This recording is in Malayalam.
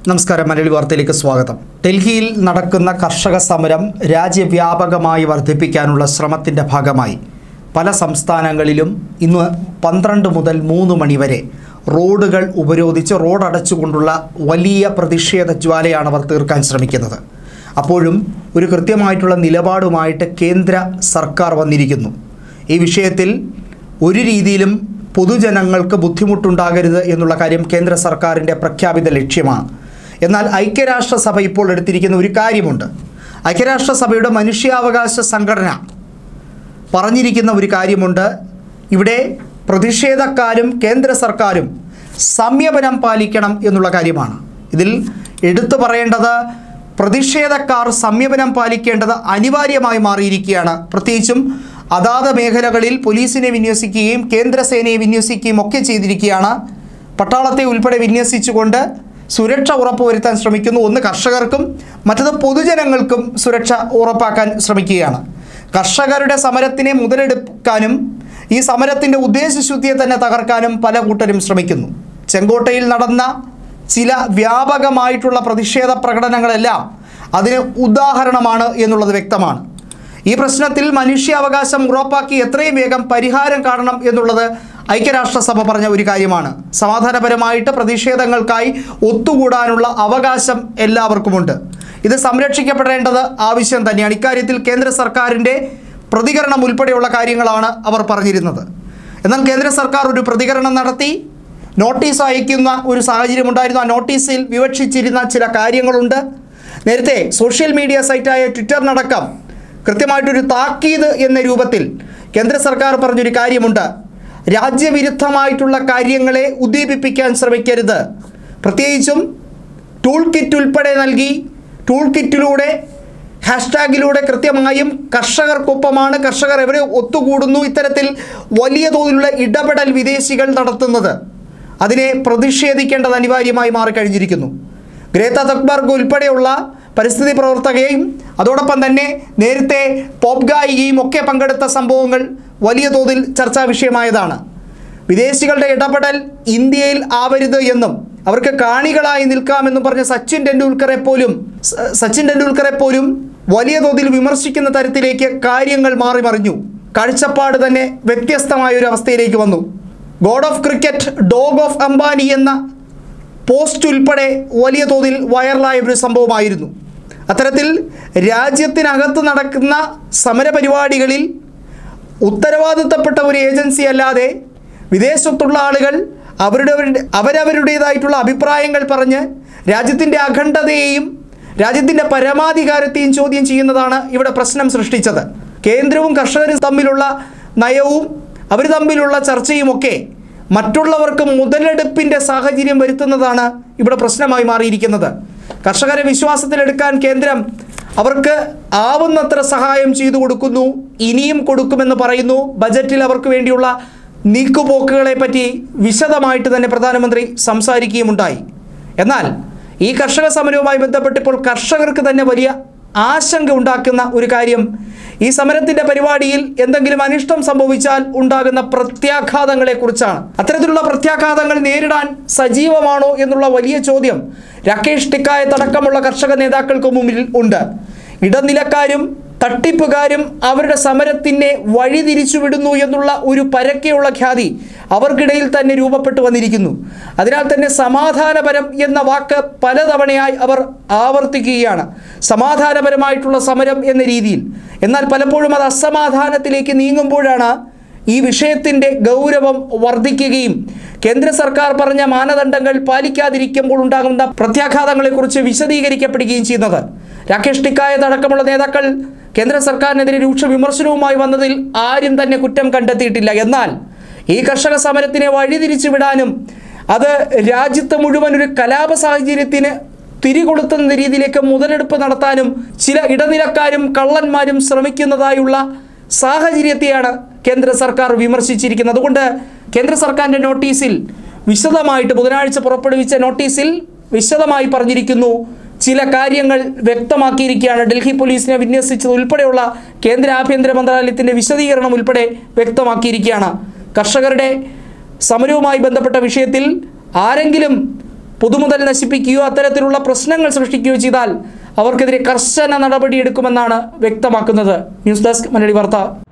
നമസ്കാരം മലയാളി വാർത്തയിലേക്ക് സ്വാഗതം ഡൽഹിയിൽ നടക്കുന്ന കർഷക സമരം രാജ്യവ്യാപകമായി വർദ്ധിപ്പിക്കാനുള്ള ശ്രമത്തിൻ്റെ ഭാഗമായി പല സംസ്ഥാനങ്ങളിലും ഇന്ന് പന്ത്രണ്ട് മുതൽ മൂന്ന് മണിവരെ റോഡുകൾ ഉപരോധിച്ച് റോഡ് അടച്ചുകൊണ്ടുള്ള വലിയ പ്രതിഷേധ ജ്വാലയാണ് അവർ തീർക്കാൻ ശ്രമിക്കുന്നത് അപ്പോഴും ഒരു കൃത്യമായിട്ടുള്ള നിലപാടുമായിട്ട് കേന്ദ്ര സർക്കാർ വന്നിരിക്കുന്നു ഈ വിഷയത്തിൽ ഒരു രീതിയിലും പൊതുജനങ്ങൾക്ക് ബുദ്ധിമുട്ടുണ്ടാകരുത് എന്നുള്ള കാര്യം കേന്ദ്ര സർക്കാരിൻ്റെ പ്രഖ്യാപിത ലക്ഷ്യമാണ് എന്നാൽ ഐക്യരാഷ്ട്രസഭ ഇപ്പോൾ എടുത്തിരിക്കുന്ന ഒരു കാര്യമുണ്ട് ഐക്യരാഷ്ട്രസഭയുടെ മനുഷ്യാവകാശ സംഘടന പറഞ്ഞിരിക്കുന്ന ഒരു കാര്യമുണ്ട് ഇവിടെ പ്രതിഷേധക്കാരും കേന്ദ്ര സർക്കാരും സംയമനം പാലിക്കണം എന്നുള്ള കാര്യമാണ് ഇതിൽ എടുത്തു പറയേണ്ടത് പ്രതിഷേധക്കാർ സംയമനം പാലിക്കേണ്ടത് അനിവാര്യമായി മാറിയിരിക്കുകയാണ് പ്രത്യേകിച്ചും അതാത് മേഖലകളിൽ പോലീസിനെ വിന്യസിക്കുകയും കേന്ദ്രസേനയെ വിന്യസിക്കുകയും ഒക്കെ ചെയ്തിരിക്കുകയാണ് പട്ടാളത്തെ ഉൾപ്പെടെ വിന്യസിച്ചുകൊണ്ട് സുരക്ഷ ഉറപ്പുവരുത്താൻ ശ്രമിക്കുന്നു ഒന്ന് കർഷകർക്കും മറ്റത് പൊതുജനങ്ങൾക്കും സുരക്ഷ ഉറപ്പാക്കാൻ ശ്രമിക്കുകയാണ് കർഷകരുടെ സമരത്തിനെ മുതലെടുക്കാനും ഈ സമരത്തിൻ്റെ ഉദ്ദേശശുദ്ധിയെ തന്നെ തകർക്കാനും പല കൂട്ടരും ശ്രമിക്കുന്നു ചെങ്കോട്ടയിൽ നടന്ന ചില വ്യാപകമായിട്ടുള്ള പ്രതിഷേധ പ്രകടനങ്ങളെല്ലാം അതിന് ഉദാഹരണമാണ് എന്നുള്ളത് വ്യക്തമാണ് ഈ പ്രശ്നത്തിൽ മനുഷ്യാവകാശം ഉറപ്പാക്കി എത്രയും വേഗം പരിഹാരം കാണണം എന്നുള്ളത് ഐക്യരാഷ്ട്രസഭ പറഞ്ഞ ഒരു കാര്യമാണ് സമാധാനപരമായിട്ട് പ്രതിഷേധങ്ങൾക്കായി ഒത്തുകൂടാനുള്ള അവകാശം എല്ലാവർക്കുമുണ്ട് ഇത് സംരക്ഷിക്കപ്പെടേണ്ടത് ആവശ്യം തന്നെയാണ് ഇക്കാര്യത്തിൽ കേന്ദ്ര സർക്കാരിൻ്റെ പ്രതികരണം ഉൾപ്പെടെയുള്ള കാര്യങ്ങളാണ് അവർ പറഞ്ഞിരുന്നത് എന്നാൽ കേന്ദ്ര സർക്കാർ ഒരു പ്രതികരണം നടത്തി നോട്ടീസ് അയക്കുന്ന ഒരു സാഹചര്യം ഉണ്ടായിരുന്നു ആ നോട്ടീസിൽ വിവക്ഷിച്ചിരുന്ന ചില കാര്യങ്ങളുണ്ട് നേരത്തെ സോഷ്യൽ മീഡിയ സൈറ്റായ ട്വിറ്ററിനടക്കം കൃത്യമായിട്ടൊരു താക്കീത് എന്ന രൂപത്തിൽ കേന്ദ്ര സർക്കാർ പറഞ്ഞൊരു കാര്യമുണ്ട് രാജ്യവിരുദ്ധമായിട്ടുള്ള കാര്യങ്ങളെ ഉദ്ദീപിപ്പിക്കാൻ ശ്രമിക്കരുത് പ്രത്യേകിച്ചും ടൂൾ കിറ്റ് ഉൾപ്പെടെ നൽകി ടൂൾ കിറ്റിലൂടെ ഹാഷ്ടാഗിലൂടെ കൃത്യമായും കർഷകർക്കൊപ്പമാണ് കർഷകർ എവരെ ഒത്തുകൂടുന്നു ഇത്തരത്തിൽ വലിയ തോതിലുള്ള ഇടപെടൽ വിദേശികൾ നടത്തുന്നത് അതിനെ പ്രതിഷേധിക്കേണ്ടത് അനിവാര്യമായി മാറിക്കഴിഞ്ഞിരിക്കുന്നു ഗ്രേത്ത തക്ബർഗ് ഉൾപ്പെടെയുള്ള പരിസ്ഥിതി പ്രവർത്തകയും അതോടൊപ്പം തന്നെ നേരത്തെ പോപ്പ് ഗായികയും ഒക്കെ പങ്കെടുത്ത സംഭവങ്ങൾ വലിയ തോതിൽ ചർച്ചാ വിഷയമായതാണ് വിദേശികളുടെ ഇടപെടൽ ഇന്ത്യയിൽ ആവരുത് എന്നും അവർക്ക് കാണികളായി നിൽക്കാമെന്നും പറഞ്ഞ സച്ചിൻ ടെണ്ടുൽക്കറെ പോലും സ- സച്ചിൻ ടെണ്ടുൽക്കറെ പോലും വലിയ തോതിൽ വിമർശിക്കുന്ന തരത്തിലേക്ക് കാര്യങ്ങൾ മാറി മറിഞ്ഞു കാഴ്ചപ്പാട് തന്നെ വ്യത്യസ്തമായ ഒരു അവസ്ഥയിലേക്ക് വന്നു god of cricket dog of Ambani എന്ന പോസ്റ്റ് ഉൾപ്പെടെ വലിയ തോതിൽ വൈറലായ ഒരു സംഭവമായിരുന്നു അത്തരത്തിൽ രാജ്യത്തിനകത്ത് നടക്കുന്ന സമരപരിപാടികളിൽ ഉത്തരവാദിത്തപ്പെട്ട ഒരു ഏജൻസി അല്ലാതെ വിദേശത്തുള്ള ആളുകൾ അവരുടെ അവരവരുടേതായിട്ടുള്ള അഭിപ്രായങ്ങൾ പറഞ്ഞ് രാജ്യത്തിൻ്റെ അഖണ്ഡതയെയും രാജ്യത്തിൻ്റെ പരമാധികാരത്തെയും ചോദ്യം ചെയ്യുന്നതാണ് ഇവിടെ പ്രശ്നം സൃഷ്ടിച്ചത് കേന്ദ്രവും കർഷകരും തമ്മിലുള്ള നയവും അവർ തമ്മിലുള്ള ചർച്ചയുമൊക്കെ മറ്റുള്ളവർക്ക് മുതലെടുപ്പിൻ്റെ സാഹചര്യം വരുത്തുന്നതാണ് ഇവിടെ പ്രശ്നമായി മാറിയിരിക്കുന്നത് കർഷകരെ വിശ്വാസത്തിലെടുക്കാൻ കേന്ദ്രം അവർക്ക് ആവുന്നത്ര സഹായം ചെയ്തു കൊടുക്കുന്നു ഇനിയും കൊടുക്കുമെന്ന് പറയുന്നു ബജറ്റിൽ അവർക്ക് വേണ്ടിയുള്ള നീക്കുപോക്കുകളെ പറ്റി വിശദമായിട്ട് തന്നെ പ്രധാനമന്ത്രി സംസാരിക്കുകയുമുണ്ടായി എന്നാൽ ഈ കർഷക സമരവുമായി ബന്ധപ്പെട്ട് ഇപ്പോൾ കർഷകർക്ക് തന്നെ വലിയ ആശങ്ക ഉണ്ടാക്കുന്ന ഒരു കാര്യം ഈ സമരത്തിന്റെ പരിപാടിയിൽ എന്തെങ്കിലും അനിഷ്ടം സംഭവിച്ചാൽ ഉണ്ടാകുന്ന പ്രത്യാഘാതങ്ങളെക്കുറിച്ചാണ് അത്തരത്തിലുള്ള പ്രത്യാഘാതങ്ങൾ നേരിടാൻ സജീവമാണോ എന്നുള്ള വലിയ ചോദ്യം രാകേഷ് ടിക്കായത്തടക്കമുള്ള കർഷക നേതാക്കൾക്ക് മുമ്പിൽ ഉണ്ട് ഇടനിലക്കാരും തട്ടിപ്പുകാരും അവരുടെ സമരത്തിനെ വഴിതിരിച്ചുവിടുന്നു എന്നുള്ള ഒരു പരക്കെയുള്ള ഖ്യാതി അവർക്കിടയിൽ തന്നെ രൂപപ്പെട്ടു വന്നിരിക്കുന്നു അതിനാൽ തന്നെ സമാധാനപരം എന്ന വാക്ക് പലതവണയായി അവർ ആവർത്തിക്കുകയാണ് സമാധാനപരമായിട്ടുള്ള സമരം എന്ന രീതിയിൽ എന്നാൽ പലപ്പോഴും അത് അസമാധാനത്തിലേക്ക് നീങ്ങുമ്പോഴാണ് ഈ വിഷയത്തിൻ്റെ ഗൗരവം വർദ്ധിക്കുകയും കേന്ദ്ര സർക്കാർ പറഞ്ഞ മാനദണ്ഡങ്ങൾ പാലിക്കാതിരിക്കുമ്പോൾ ഉണ്ടാകുന്ന പ്രത്യാഘാതങ്ങളെക്കുറിച്ച് വിശദീകരിക്കപ്പെടുകയും ചെയ്യുന്നത് രാകേഷ് ടിക്കായത്ത് അടക്കമുള്ള നേതാക്കൾ കേന്ദ്ര സർക്കാരിനെതിരെ രൂക്ഷ വിമർശനവുമായി വന്നതിൽ ആരും തന്നെ കുറ്റം കണ്ടെത്തിയിട്ടില്ല എന്നാൽ ഈ കർഷക സമരത്തിനെ വഴിതിരിച്ചു വിടാനും അത് രാജ്യത്ത് മുഴുവൻ ഒരു കലാപ സാഹചര്യത്തിന് തിരികൊളുത്തുന്ന രീതിയിലേക്ക് മുതലെടുപ്പ് നടത്താനും ചില ഇടനിലക്കാരും കള്ളന്മാരും ശ്രമിക്കുന്നതായുള്ള സാഹചര്യത്തെയാണ് കേന്ദ്ര സർക്കാർ വിമർശിച്ചിരിക്കുന്നത് അതുകൊണ്ട് കേന്ദ്ര സർക്കാരിൻ്റെ നോട്ടീസിൽ വിശദമായിട്ട് ബുധനാഴ്ച പുറപ്പെടുവിച്ച നോട്ടീസിൽ വിശദമായി പറഞ്ഞിരിക്കുന്നു ചില കാര്യങ്ങൾ വ്യക്തമാക്കിയിരിക്കുകയാണ് ഡൽഹി പോലീസിനെ വിന്യസിച്ചത് ഉൾപ്പെടെയുള്ള കേന്ദ്ര ആഭ്യന്തര മന്ത്രാലയത്തിൻ്റെ വിശദീകരണം ഉൾപ്പെടെ വ്യക്തമാക്കിയിരിക്കുകയാണ് കർഷകരുടെ സമരവുമായി ബന്ധപ്പെട്ട വിഷയത്തിൽ ആരെങ്കിലും പൊതുമുതൽ നശിപ്പിക്കുകയോ അത്തരത്തിലുള്ള പ്രശ്നങ്ങൾ സൃഷ്ടിക്കുകയോ ചെയ്താൽ അവർക്കെതിരെ കർശന നടപടിയെടുക്കുമെന്നാണ് വ്യക്തമാക്കുന്നത് ന്യൂസ് ഡെസ്ക് മലയാളി വാർത്ത